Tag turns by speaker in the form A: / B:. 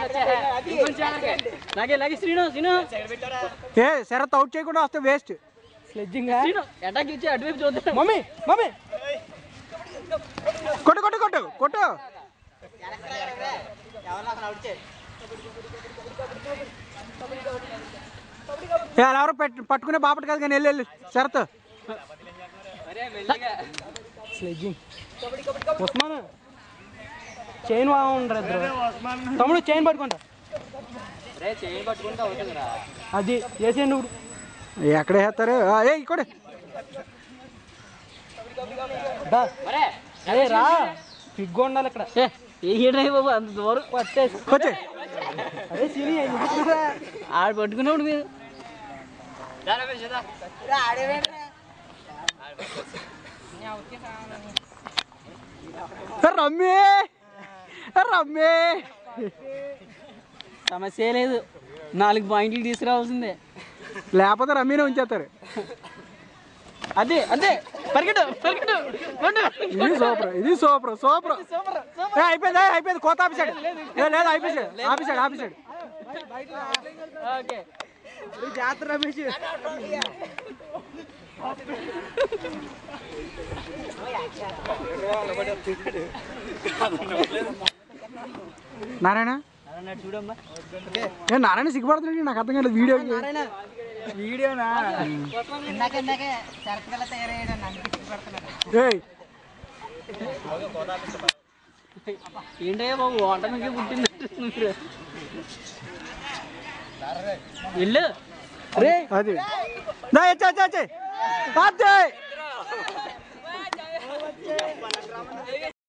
A: నాకే లాగే శ్రీను శ్రీను
B: ఏ శరత్ అవుట్ చేయకుండా వస్తే వేస్ట్
C: స్లెడ్జింగ్
A: శ్రీను అటాక్ ఇచ్చి అటువైపు చూద్దాం
C: మమ్మీ మమ్మీ
B: కొట్టు కొట్టు కొట్టు కొట్టు ఏ, అలా ఎవరో పెట్టు పట్టుకునే బాపట్ కాదు కానీ వెళ్ళి వెళ్ళి శరత్
C: స్లెడ్జింగ్ ఉస్మాన్ చైన్ బాగుండ్రు ఇద్దరు తమ్ముడు చైన్ పట్టుకుంటా
A: రే చేయి పట్టుకుంటే అవుతుందిరా
C: అది వేసేయండి ఇప్పుడు
B: ఎక్కడ వేస్తారు ఆ, ఏ ఇక్కడ
C: దా
A: మరే
C: అదే రా పిగ్గు ఉండాలి ఇక్కడ
A: ఏ హీటర్ బాబు అంత దూరం
C: పట్టేసి
B: వచ్చే
C: అదే సిరి ఎందుకురా?
A: ఆడు పట్టుకున్నప్పుడు మీరు
B: రమ్మి రమ్మి
A: సమస్య లేదు నాలుగు పాయింట్లు తీసుకురావాల్సిందే
B: లేకపోతే రమ్మీనే ఉంచేస్తారు
A: అదే అదే పరిగెట్టు పరిగెట్టు కొట్టు.
B: ఇది సూపర్ ఇది సూపర్ సూపర్ ఏ, అయిపోయింది ఏ, అయిపోయింది కోత ఆపేసాడు ఏ, లేదు ఆపేసాడు ఆపేసాడు ఆపేసాడు
A: ఓకే
C: జాతర రమేష్
B: నారాయణ
A: చూడమ్మా
B: ఏ నారాయణ సిగ్గుపడుతున్నాడు నాకు అర్థం కాలేదు వీడియో
C: వీడియోనా
B: ఏయ్
A: ఏంటయ్యా బాబు వంట మీకే పుట్టిందంటే మీరు ఇల్లు
B: అరే అది దా వచ్చే వచ్చే వచ్చే